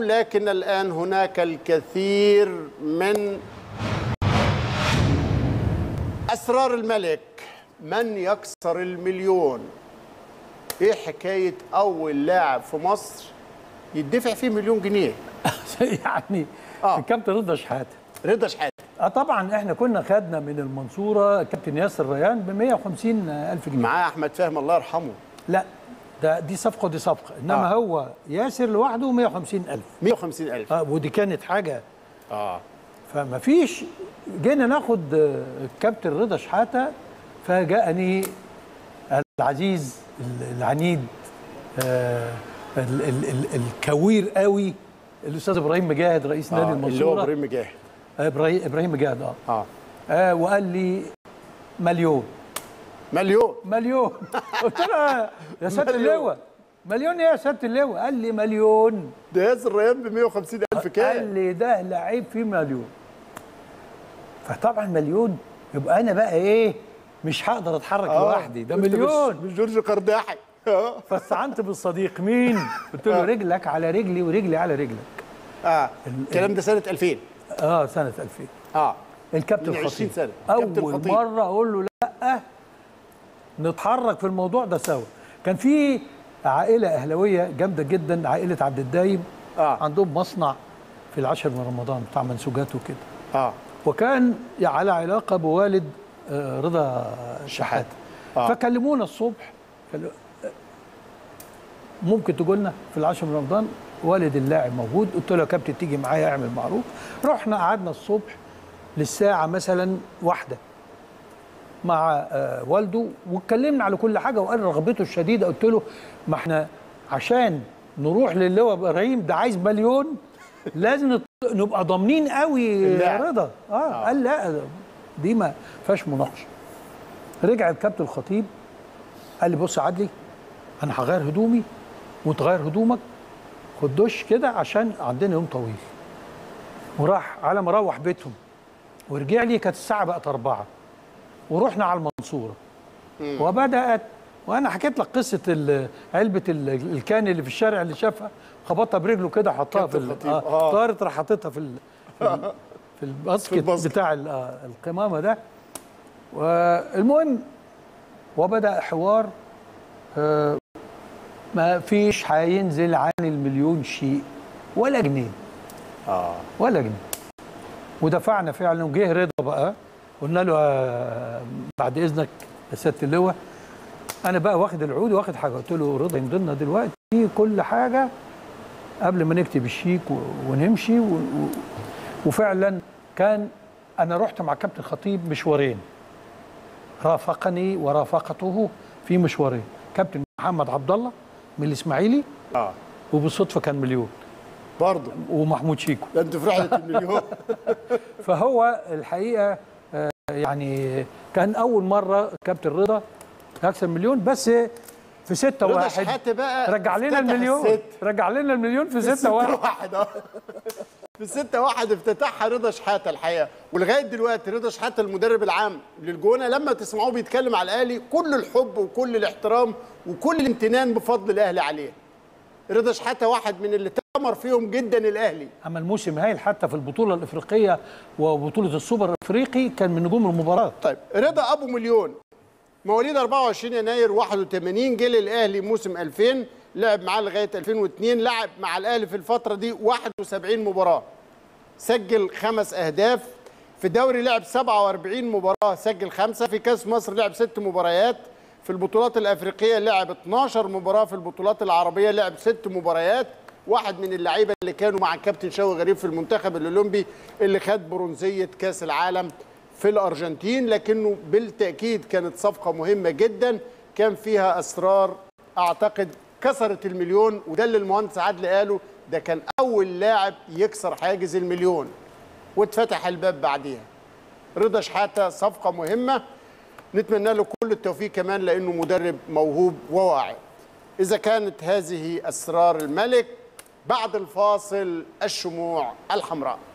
لكن الآن هناك الكثير من أسرار الملك من يكسر المليون إيه حكاية أول لاعب في مصر يدفع فيه مليون جنيه يعني آه. الكابتن رضا شحاته رضا شحاتة اه طبعا احنا كنا خدنا من المنصوره كابتن ياسر ريان ب 150 الف جنيه معاه أحمد فهم الله يرحمه لا ده دي صفقه ودي صفقه انما آه. آه. هو ياسر لوحده 150 الف 150 ألف اه ودي كانت حاجه آه فما فيش جينا ناخد آه، الكابتن رضا شحاته فجاءني العزيز ال- العنيد آه ال ال ال الكوير قوي الاستاذ ابراهيم مجاهد رئيس نادي آه اللي هو المنصوره إبراهيم مجاهد آه، ابراهيم ابراهيم مجاهد اه آه آه وقال لي مليون مليون مليون قلت له يا سياده مليون. اللواء مليون ايه يا سياده اللواء قال لي مليون ده ياسر ريان ب 150 ألف قال كام لي ده لعيب فيه مليون فطبعا مليون يبقى انا بقى ايه مش هقدر اتحرك آه. لوحدي ده أنت مش- مليون مش جورج قرداحي آه فاستعنت بالصديق مين قلت له رجلك على رجلي ورجلي على رجلك آه الكلام ده سنة 2000 اه سنه 2000 آه الكابتن من 20 خطيب سنة. كابتن اول خطيب. مره اقول له لا نتحرك في الموضوع ده سوا كان في عائله اهلاويه جامده جدا عائله عبد الدايم آه. عندهم مصنع في العاشر من رمضان بتاع منسوجات وكده آه وكان على علاقه بوالد آه، رضا شحاته آه. فكلمونا الصبح قالوا، آه، ممكن تقول لنا في العاشر من رمضان والد اللاعب موجود قلت له يا كابتن تيجي معايا اعمل معروف رحنا قعدنا الصبح للساعه مثلا واحده مع آه، والده واتكلمنا على كل حاجه وقال رغبته الشديده قلت له ما احنا عشان نروح للواء ابراهيم ده عايز مليون لازم نت- نبقى ضامنين قوي يا اللاعب. رضا آه, اه قال لا دي ما فيهاش مناقشه رجع الكابتن الخطيب قال لي بص يا عدلي انا هغير هدومي وتغير هدومك خد دش كده عشان عندنا يوم طويل وراح على ما روح بيتهم ورجع لي كانت الساعه بقت أربعة ورحنا على المنصوره وبدات وانا حكيت لك قصه ال- علبه ال- الكان اللي في الشارع اللي شافها خبطها برجله كده حطها في كابتن ال- خطيب، آه آه. طارت راح حاططها في ال- في ال- في الباسكت الباسكت. بتاع ال- آه، القمامه ده والمهم وبدا حوار آه، ما فيش هينزل عن المليون شيء ولا جنيه آه ولا جنيه ودفعنا فعلا وجه رضا بقى قلنا له آه، بعد اذنك يا سياده اللواء انا بقى واخد العود واخد حاجه قلت له رضا يمضي لنا دلوقتي كل حاجه قبل ما نكتب الشيك و- ونمشي و... و... وفعلا كان انا رحت مع كابتن خطيب مشوارين رافقني ورافقته في مشوارين كابتن محمد عبد الله من الاسماعيلي آه وبالصدفه كان مليون برضه ومحمود شيكو ده أنت في رحلة المليون فهو الحقيقه آه، يعني كان اول مره كابتن رضا يكسب مليون بس في ستة رضا واحد شحاتة بقى رجع لنا افتتح المليون الست. رجع لنا المليون في ستة ستة واحد واحد اه في ستة واحد افتتحها رضا شحاتة الحقيقة ولغاية دلوقتي رضا شحاتة المدرب العام للجونة لما تسمعوه بيتكلم على الأهلي كل الحب وكل الاحترام وكل الامتنان بفضل الأهلي عليه رضا شحاتة واحد من اللي تمر فيهم جدا الأهلي عمل موسم هايل حتى في البطولة الإفريقية وبطولة السوبر الإفريقي كان من نجوم المباراة طيب رضا أبو مليون مواليد 24 يناير 81 جه للأهلي موسم 2000 لعب معاه لغاية 2002 لعب مع الأهلي في الفترة دي 71 مباراة سجل خمس اهداف في الدوري لعب 47 مباراه سجل خمسه في كاس مصر لعب ست مباريات في البطولات الافريقيه لعب 12 مباراه في البطولات العربيه لعب ست مباريات واحد من اللعيبه اللي كانوا مع الكابتن شوقي غريب في المنتخب الاولمبي اللي خد برونزيه كاس العالم في الارجنتين لكنه بالتاكيد كانت صفقه مهمه جدا كان فيها اسرار اعتقد كسرت المليون وده اللي المهندس عادل قاله ده كان اول لاعب يكسر حاجز المليون واتفتح الباب بعديها رضا شحاته صفقه مهمه نتمنى له كل التوفيق كمان لانه مدرب موهوب وواعد اذا كانت هذه اسرار الملك بعد الفاصل الشموع الحمراء